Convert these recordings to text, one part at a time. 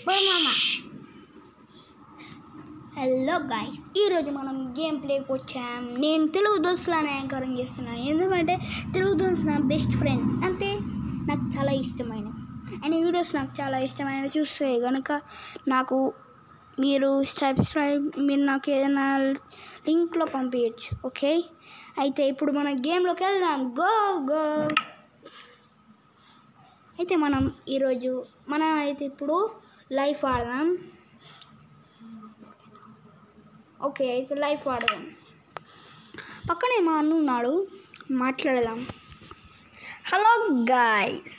మామ hello guys ఈరోజు మనం గేమ్ ప్లేకి వచ్చాం నేను తెలుగు దోస్తులను యాంకరింగ్ చేస్తున్నాను ఎందుకంటే తెలుగు దోస్తు నా బెస్ట్ ఫ్రెండ్ అంటే నాకు చాలా ఇష్టమైన ఆయన వీడియోస్ నాకు చాలా ఇష్టమైన చూస్తే కనుక నాకు మీరు సబ్స్క్రైబ్ మీరు నాకు ఏదైనా లింక్లో పంపించచ్చు ఓకే అయితే ఇప్పుడు మన గేమ్లోకి వెళ్దాం గో గో అయితే మనం ఈరోజు మనం అయితే ఇప్పుడు లైఫ్ ఆడదాం ఓకే అయితే లైఫ్ ఆడదాం పక్కనే మా అన్న ఉన్నాడు మాట్లాడదాం హలో గాయస్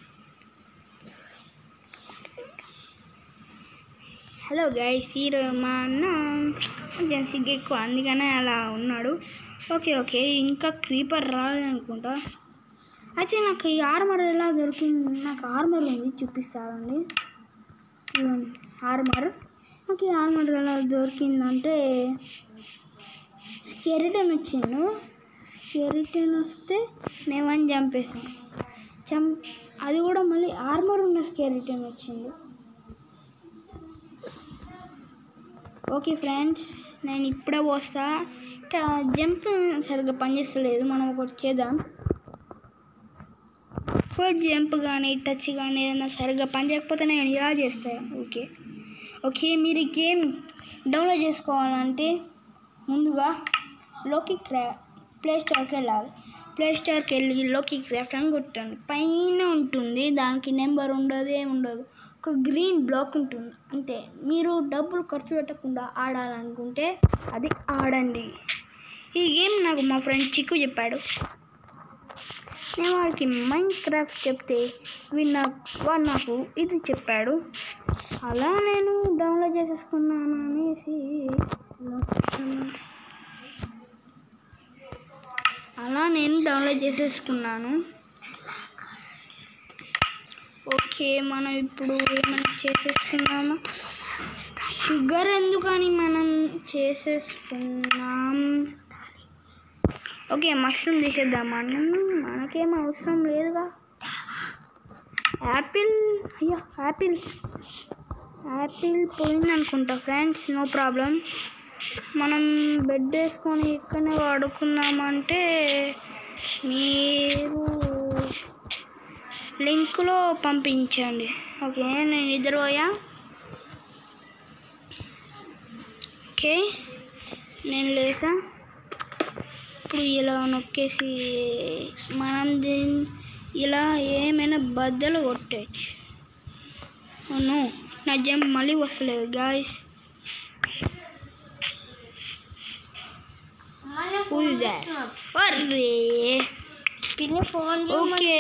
హలో గైస్ ఈరోజు మా అన్న కొంచెం సిగ్గు ఎక్కువ అందుకనే అలా ఉన్నాడు ఓకే ఓకే ఇంకా క్రీపర్ రాలేదనుకుంటా అయితే నాకు ఈ ఆర్మర్ ఎలా దొరికింది నాకు ఆర్మర్ ఉంది చూపిస్తానండి ఇదిగోండి ఆర్మర్ నాకు ఈ ఆర్మర్ ఎలా దొరికిందంటే స్కెరిటన్ వచ్చిండు స్కెరిటన్ వస్తే నేను చంపేసాను చం అది కూడా మళ్ళీ ఆర్మర్ ఉన్న స్కెరిటన్ వచ్చింది ఓకే ఫ్రెండ్స్ నేను ఇప్పుడే వస్తా ఇట్లా జంప్ సరిగ్గా పనిచేస్తలేదు మనం ఒకటి చేద్దాం ఫస్ట్ జంప్ కానీ టచ్ కానీ ఏదైనా సరిగ్గా పని చేయకపోతే నేను ఇలా చేస్తాను ఓకే ఓకే మీరు ఈ గేమ్ డౌన్లోడ్ చేసుకోవాలంటే ముందుగా లోకి క్రా ప్లే స్టోర్కి వెళ్ళాలి ప్లే స్టోర్కి వెళ్ళి లోకి క్రాఫ్ట్ అని కొట్టండి పైన ఉంటుంది దానికి నెంబర్ ఉండదు ఏమి ఉండదు ఒక గ్రీన్ బ్లాక్ ఉంటుంది అంతే మీరు డబ్బులు ఖర్చు పెట్టకుండా ఆడాలనుకుంటే అది ఆడండి ఈ గేమ్ నాకు మా ఫ్రెండ్ చిక్కు చెప్పాడు నేను వాడికి మైండ్ క్రాఫ్ట్ చెప్తే వీడు నాకు వాడు నాకు ఇది చెప్పాడు అలా నేను డౌన్లోడ్ చేసేసుకున్నాను అనేసి అలా నేను డౌన్లోడ్ చేసేసుకున్నాను ఓకే మనం ఇప్పుడు ఏమైనా చేసేసుకున్నామా షుగర్ ఎందుకని మనం చేసేసుకున్నాం ఓకే మష్రూమ్ తీసేద్దాం మనం మనకేం అవసరం లేదుగా యాపిల్ అయ్యా యాపిల్ యాపిల్ పోయింది అనుకుంటా ఫ్రెండ్స్ నో ప్రాబ్లం మనం బెడ్ వేసుకొని ఇక్కడనే వాడుకున్నామంటే మీరు లింక్లో పంపించండి ఓకే నేను నిద్రపోయా ఓకే నేను లేసా ఇప్పుడు ఇలా నొక్కేసి మనం దీన్ని ఇలా ఏమైనా బద్దలు కొట్టచ్చు అవును నా జంప్ మళ్ళీ వస్తలేవు గాయస్ Who's that? అర్రే పిన్ని ఫోన్ ఓకే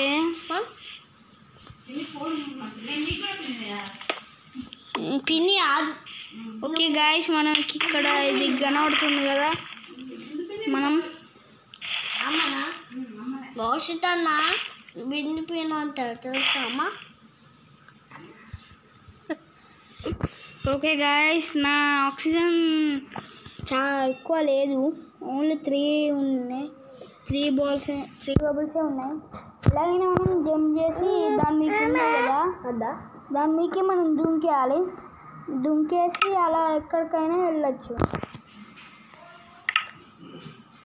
పిన్ని ఆదు ఓకే గాయస్ మనకి ఇక్కడ ఇది కనబడుతుంది కదా మనం అమ్మనా భవిష్యత్ అన్న బిందు పిన్న అంటారు తెలుసా అమ్మ ఓకే గాయస్ నా ఆక్సిజన్ చాలా ఎక్కువ లేదు ఓన్లీ త్రీ ఉన్నాయి త్రీ బాల్స్ త్రీ బబుల్సే ఉన్నాయి ఇలాగైనా మనం జంప్ చేసి దాని మీకు ఉన్నాయి కదా అద్దా దాని మీకే మనం దుంకేయాలి దుంకేసి అలా ఎక్కడికైనా వెళ్ళొచ్చు